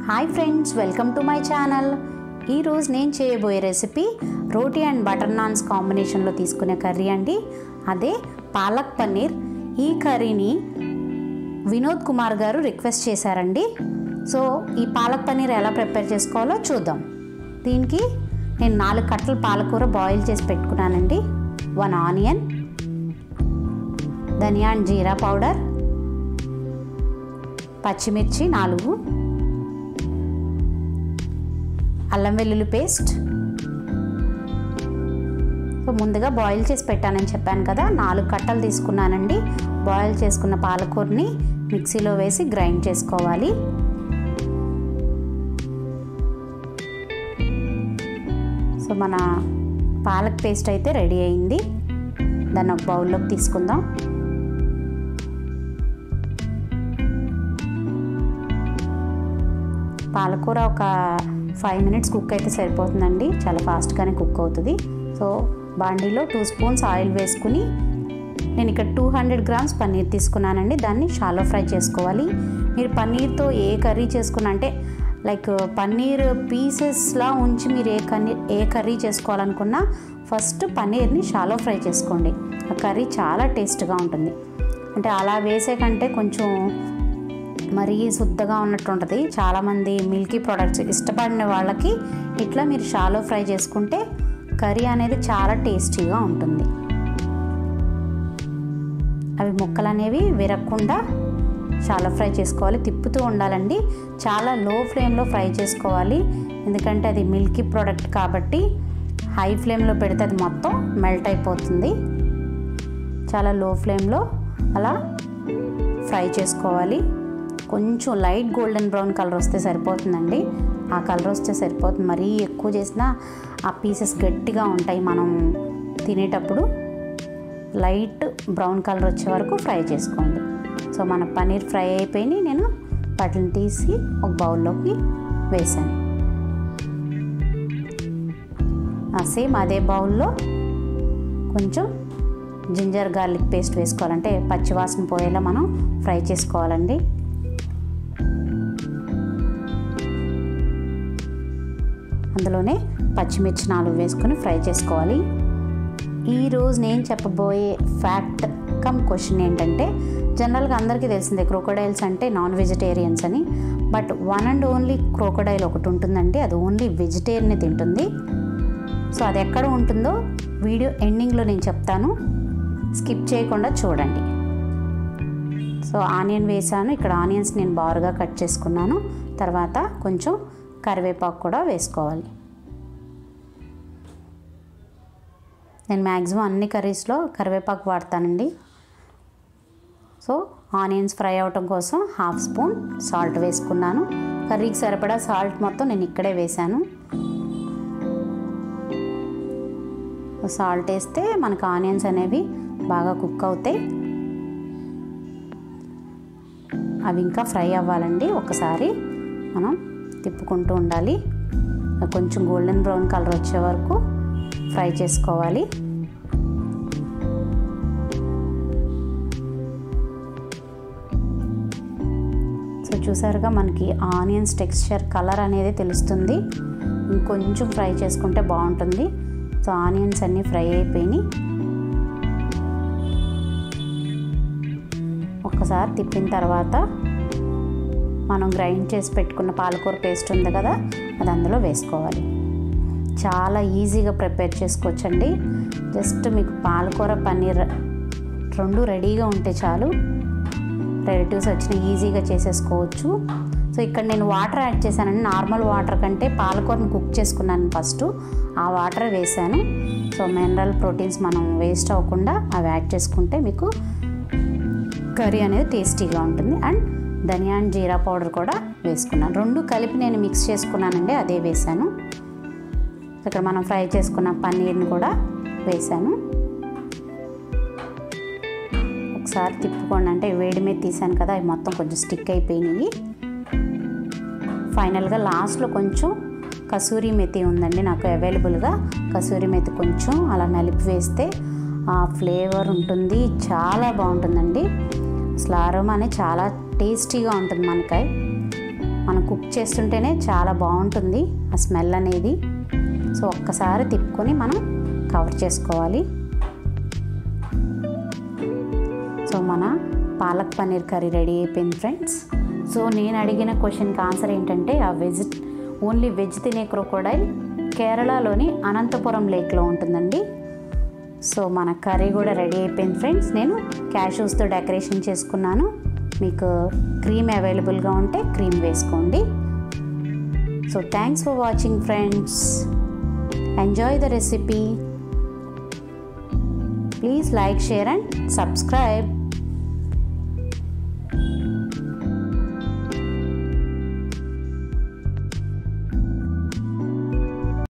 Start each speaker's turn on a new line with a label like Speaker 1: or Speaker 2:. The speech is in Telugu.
Speaker 1: hi friends welcome to my channel ఈరోజు నేను చేయబోయే recipe roti and butter naans కాంబినేషన్లో తీసుకునే కర్రీ అండి అదే పాలక్ పన్నీర్ ఈ కర్రీని వినోద్ కుమార్ గారు రిక్వెస్ట్ చేశారండి సో ఈ పాలక్ పన్నీర్ ఎలా ప్రిపేర్ చేసుకోవాలో చూద్దాం దీనికి నేను నాలుగు కట్టలు పాలకూర బాయిల్ చేసి పెట్టుకున్నానండి one onion dhania and jeera powder పచ్చిమిర్చి నాలుగు అల్లం వెల్లుల్లి పేస్ట్ సో ముందుగా బాయిల్ చేసి పెట్టానని చెప్పాను కదా నాలుగు కట్టలు తీసుకున్నానండి బాయిల్ చేసుకున్న పాలకూరని మిక్సీలో వేసి గ్రైండ్ చేసుకోవాలి సో మన పాలక్ పేస్ట్ అయితే రెడీ అయింది దాన్ని ఒక బౌల్లోకి తీసుకుందాం పాలకూర ఒక ఫైవ్ మినిట్స్ కుక్ అయితే సరిపోతుందండి చాలా ఫాస్ట్గానే కుక్ అవుతుంది సో బాండీలో టూ స్పూన్స్ ఆయిల్ వేసుకుని నేను ఇక్కడ టూ హండ్రెడ్ గ్రామ్స్ పన్నీర్ తీసుకున్నానండి దాన్ని షాలో ఫ్రై చేసుకోవాలి మీరు పన్నీర్తో ఏ కర్రీ చేసుకున్నా అంటే లైక్ పన్నీర్ పీసెస్లా ఉంచి మీరు ఏ కర్రీ ఏ కర్రీ చేసుకోవాలనుకున్నా ఫస్ట్ పన్నీర్ని షాలో ఫ్రై చేసుకోండి ఆ కర్రీ చాలా టేస్ట్గా ఉంటుంది అంటే అలా వేసే కంటే కొంచెం మరీ శుద్ధగా ఉన్నట్టు ఉంటుంది చాలామంది మిల్కీ ప్రొడక్ట్స్ ఇష్టపడిన వాళ్ళకి ఇట్లా మీరు షాలో ఫ్రై చేసుకుంటే కర్రీ అనేది చాలా టేస్టీగా ఉంటుంది అవి ముక్కలు అనేవి విరగకుండా చాలా ఫ్రై చేసుకోవాలి తిప్పుతూ ఉండాలండి చాలా లో ఫ్లేమ్లో ఫ్రై చేసుకోవాలి ఎందుకంటే అది మిల్కీ ప్రోడక్ట్ కాబట్టి హై ఫ్లేమ్లో పెడితే అది మొత్తం మెల్ట్ అయిపోతుంది చాలా లో ఫ్లేమ్లో అలా ఫ్రై చేసుకోవాలి కొంచెం లైట్ గోల్డెన్ బ్రౌన్ కలర్ వస్తే సరిపోతుందండి ఆ కలర్ వస్తే సరిపోతుంది మరీ ఎక్కువ చేసినా ఆ పీసెస్ గట్టిగా ఉంటాయి మనం తినేటప్పుడు లైట్ బ్రౌన్ కలర్ వచ్చే వరకు ఫ్రై చేసుకోండి సో మన పన్నీర్ ఫ్రై అయిపోయి నేను వాటిని తీసి ఒక బౌల్లోకి వేసాను సేమ్ అదే బౌల్లో కొంచెం జింజర్ గార్లిక్ పేస్ట్ వేసుకోవాలంటే పచ్చివాసన పోయేలా మనం ఫ్రై చేసుకోవాలండి అందులోనే పచ్చిమిర్చి నాలుగు వేసుకొని ఫ్రై చేసుకోవాలి ఈరోజు నేను చెప్పబోయే ఫ్యాక్ట్ కమ్ క్వశ్చన్ ఏంటంటే జనరల్గా అందరికీ తెలిసిందే క్రోకోడైల్స్ అంటే నాన్ వెజిటేరియన్స్ అని but one and only crocodile ఒకటి ఉంటుందండి అది ఓన్లీ వెజిటేరియన్ తింటుంది సో అది ఎక్కడ ఉంటుందో వీడియో ఎండింగ్లో నేను చెప్తాను స్కిప్ చేయకుండా చూడండి సో ఆనియన్ వేసాను ఇక్కడ ఆనియన్స్ నేను బారుగా కట్ చేసుకున్నాను తర్వాత కొంచెం కరివేపాకు కూడా వేసుకోవాలి నేను మ్యాక్సిమం అన్ని కర్రీస్లో కరివేపాకు వాడతానండి సో ఆనియన్స్ ఫ్రై అవటం కోసం హాఫ్ స్పూన్ సాల్ట్ వేసుకున్నాను కర్రీకి సరిపడా సాల్ట్ మొత్తం నేను ఇక్కడే వేశాను సాల్ట్ వేస్తే మనకు ఆనియన్స్ అనేవి బాగా కుక్ అవుతాయి అవి ఇంకా ఫ్రై అవ్వాలండి ఒకసారి మనం తిప్పుకుంటూ ఉండాలి కొంచెం గోల్డెన్ బ్రౌన్ కలర్ వచ్చే వరకు ఫ్రై చేసుకోవాలి సో చూసారుగా మనకి ఆనియన్స్ టెక్స్చర్ కలర్ అనేది తెలుస్తుంది ఇంకొంచెం ఫ్రై చేసుకుంటే బాగుంటుంది సో ఆనియన్స్ అన్నీ ఫ్రై అయిపోయినాయి ఒక్కసారి తిప్పిన తర్వాత మనం గ్రైండ్ చేసి పెట్టుకున్న పాలకూర పేస్ట్ ఉంది కదా అది అందులో వేసుకోవాలి చాలా ఈజీగా ప్రిపేర్ చేసుకోవచ్చండి జస్ట్ మీకు పాలకూర పన్నీర్ రెండు రెడీగా ఉంటే చాలు రిలేటివ్స్ వచ్చిన ఈజీగా చేసేసుకోవచ్చు సో ఇక్కడ నేను వాటర్ యాడ్ చేశానండి నార్మల్ వాటర్ కంటే పాలకూరని కుక్ చేసుకున్నాను ఫస్ట్ ఆ వాటర్ వేసాను సో మినరల్ ప్రోటీన్స్ మనం వేస్ట్ అవ్వకుండా అవి యాడ్ చేసుకుంటే మీకు కర్రీ అనేది టేస్టీగా ఉంటుంది and dhania and jeera powder కూడా వేసుకున్నాను రెండు కలిపి నేను మిక్స్ చేసుకున్నానండి అదే వేసాను ఇక్కడ మనం ఫ్రై చేసుకున్న పన్నీర్ని కూడా వేసాను ఒకసారి తిప్పుకోండి అంటే వేడి మీద తీసాను కదా అవి మొత్తం కొంచెం స్టిక్ అయిపోయినాయి ఫైనల్గా లాస్ట్లో కొంచెం కసూరి మెతి ఉందండి నాకు అవైలబుల్గా కసూరి మెతి కొంచెం అలా నలిపి వేస్తే ఆ ఫ్లేవర్ ఉంటుంది చాలా బాగుంటుందండి అసలు అరోమా అనేది చాలా టేస్టీగా ఉంటుంది మనకాయ మనం కుక్ చేస్తుంటేనే చాలా బాగుంటుంది ఆ స్మెల్ అనేది సో ఒక్కసారి తిప్పుకొని మనం కవర్ చేసుకోవాలి సో మన పాలక్ పన్నీర్ కర్రీ రెడీ అయిపోయింది ఫ్రెండ్స్ సో నేను అడిగిన క్వశ్చన్కి ఆన్సర్ ఏంటంటే ఆ వెజ్ ఓన్లీ వెజ్ తినే క్రొకోడైల్ కేరళలోని అనంతపురం లేక్లో ఉంటుందండి సో మన కర్రీ కూడా రెడీ అయిపోయింది ఫ్రెండ్స్ నేను క్యాషూస్తో డెకరేషన్ చేసుకున్నాను మీకు క్రీమ్ అవైలబుల్గా ఉంటే క్రీమ్ వేసుకోండి so thanks for watching friends enjoy the recipe please like share and subscribe